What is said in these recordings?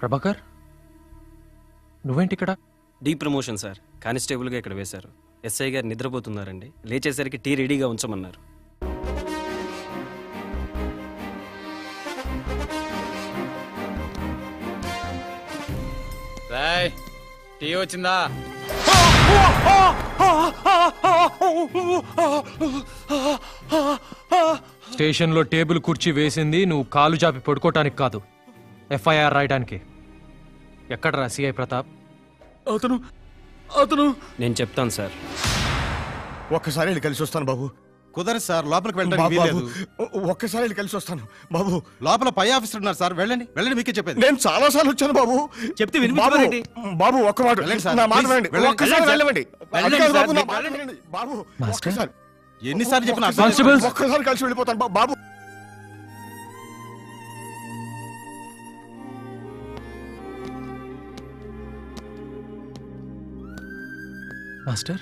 ప్రభాకర్ నువ్వేంటి ఇక్కడ D promotion sir కానిస్టేబుల్గా ఇక్కడ వేశారు ఎస్ఐ గారు నిద్రపోతున్నారండి లేచేసరికి టీ రెడీగా ఉంచమన్నారు రాయ్ టీ వచ్చిందా స్టేషన్లో టేబుల్ కుర్చీ వేసింది నువ్వు కాలు చాపి పడుకోవటానికి కాదు ఎఫ్ఐఆర్ రాయడానికి ఎక్కడరా సిఐ ప్రతాప్ అతను అతను నేను చెప్తాను సార్ ఒక్కసారి వెళ్ళి కలిసి వస్తాను బాబు కుదరదు సార్ లోపలికి బాబు, వెళ్ళడానికి బాబు, వీల్లేదు ఒ- ఒక్కసారి వెళ్ళి కలిసి వస్తాను బాబు లోపల పై ఆఫీసర్ ఉన్నారు సార్ వెళ్ళండి వెళ్ళండి మీకే చెప్పేది నేను చాలా సార్లు వచ్చాను బాబు చెప్తే బాబు వినిపించమనండి. బాబు ఒక్క మాట వెళ్ళండి సార్, నా మాట ప్లీజ్, వినండి వెళ్ళండి. ఒక్కసారి వెళ్ళండి వెళ్ళవండి సార్. అది కాదు బాబు, నా వెళ్ళండి మాట సార్. వినండి. బాబు మాస్టర్? ఒక్కసారి ఎన్నిసార్లు చెప్పిన అర్థం కానిస్టేబుల్స్. ఒక్కసారి కలిసి వెళ్ళిపోతాను బా- బాబు మాస్టర్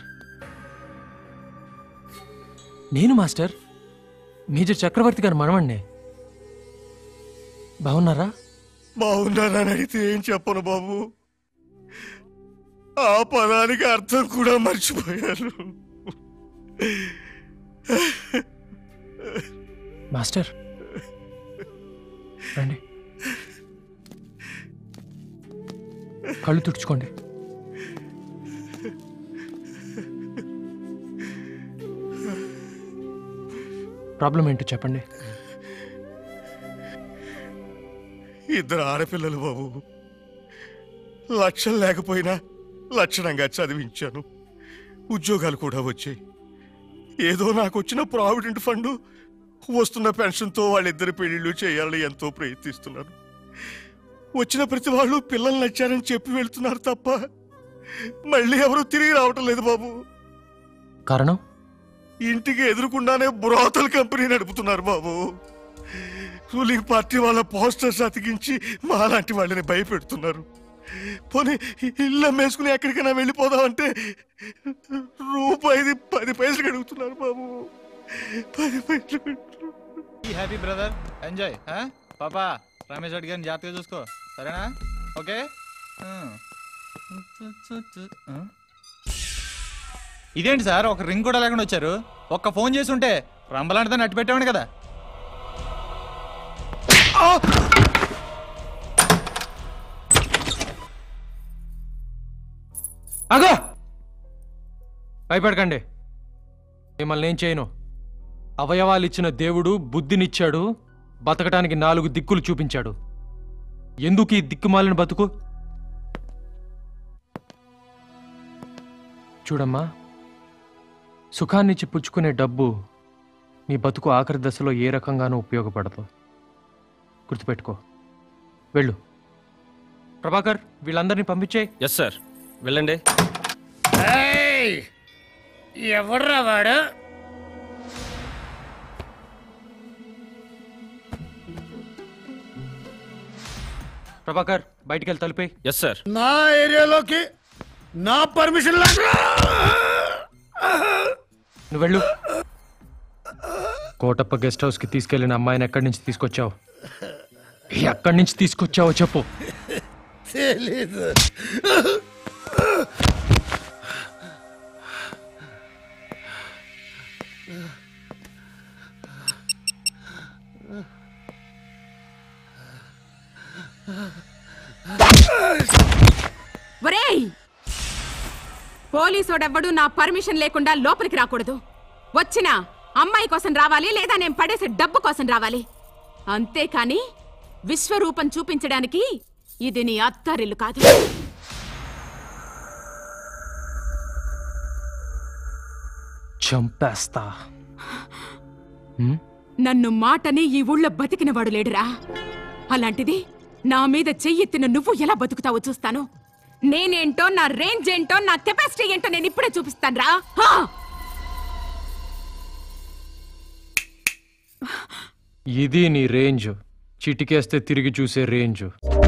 నేను మాస్టర్ మేజర్ చక్రవర్తి గారు మనవండి బాగున్నారా బాగున్నానని అడిగితే ఏం చెప్పను బాబు ఆ పదానికి అర్థం కూడా మర్చిపోయాను మాస్టర్ రండి కళ్ళు తుడుచుకోండి ప్రాబ్లం ఏంటో చెప్పండి ఇద్దరు ఆడపిల్లలు బాబు లక్ష్యం లేకపోయినా లక్షణంగా చదివించాను ఉద్యోగాలు కూడా వచ్చాయి ఏదో నాకు వచ్చిన ప్రావిడెంట్ ఫండ్ వస్తున్న పెన్షన్తో వాళ్ళిద్దరి పెళ్లిళ్ళు చేయాలని ఎంతో ప్రయత్నిస్తున్నాను వచ్చిన ప్రతి వాళ్ళు పిల్లలు నచ్చారని చెప్పి వెళ్తున్నారు తప్ప మళ్ళీ ఎవరు తిరిగి రావటం లేదు బాబు కారణం ఇంటికి ఎదురుకుండానే బ్రోతల్ కంపెనీ నడుపుతున్నారు బాబు రూలింగ్ పార్టీ వాళ్ళ పోస్టర్స్ అతికించి మాలాంటి వాళ్ళని భయపెడుతున్నారు పోనీ ఇల్లు అమ్మేసుకుని ఎక్కడికైనా వెళ్ళిపోదామంటే రూపాయిది పది పైసలు అడుగుతున్నారు బాబు పది పైసలు అడుగుతున్నారు. హ్యాపీ బ్రదర్ ఎంజాయ్ పాపా రమేష్ రెడ్డి గారిని జాగ్రత్తగా చూసుకో సరేనా ఓకే ఇదేంటి సార్ ఒక రింగ్ కూడా లేకుండా వచ్చారు ఒక్క ఫోన్ చేసి ఉంటే రంబలాంటితో నట్టు పెట్టామని కదా అగో భయపడకండి మిమ్మల్ని ఏం చేయను అవయవాలు ఇచ్చిన దేవుడు బుద్ధినిచ్చాడు బతకటానికి నాలుగు దిక్కులు చూపించాడు ఎందుకు ఈ దిక్కుమాలిన బతుకు చూడమ్మా సుఖాన్నిచ్చి పుచ్చుకునే డబ్బు నీ బతుకు ఆఖరి దశలో ఏ రకంగానూ ఉపయోగపడదు గుర్తుపెట్టుకో వెళ్ళు ప్రభాకర్ వీళ్ళందరినీ పంపించేయి ఎస్ సార్ వెళ్ళండి ఎవర్రా వాడు ప్రభాకర్ బయటికి వెళ్ళి తలిపే ఎస్ సార్ నా ఏరియాలోకి నా పర్మిషన్ నువ్వు వెళ్ళు కోటప్ప గెస్ట్ హౌస్ కి తీసుకెళ్లిన అమ్మాయిని ఎక్కడి నుంచి తీసుకొచ్చావు ఎక్కడి నుంచి తీసుకొచ్చావో చెప్పు తెలీదు ఒరేయ్ పోలీసోడెవ్వడు నా పర్మిషన్ లేకుండా లోపలికి రాకూడదు వచ్చినా అమ్మాయి కోసం రావాలి లేదా నేను పడేసే డబ్బు కోసం రావాలి అంతేకాని విశ్వరూపం చూపించడానికి ఇది నీ అత్తారిల్లు కాదు చంపేస్తా హ్మ్? నన్ను మాటని ఈ ఊళ్ళో బతికినవాడు లేడురా అలాంటిది నా మీద చెయ్యెత్తిన నువ్వు ఎలా బతుకుతావో చూస్తాను నేనేంటో నా రేంజ్ ఏంటో నా కెపాసిటీ ఏంటో నేను ఇప్పుడే చూపిస్తాను రా ఇది నీ రేంజ్ చిటికేస్తే తిరిగి చూసే రేంజ్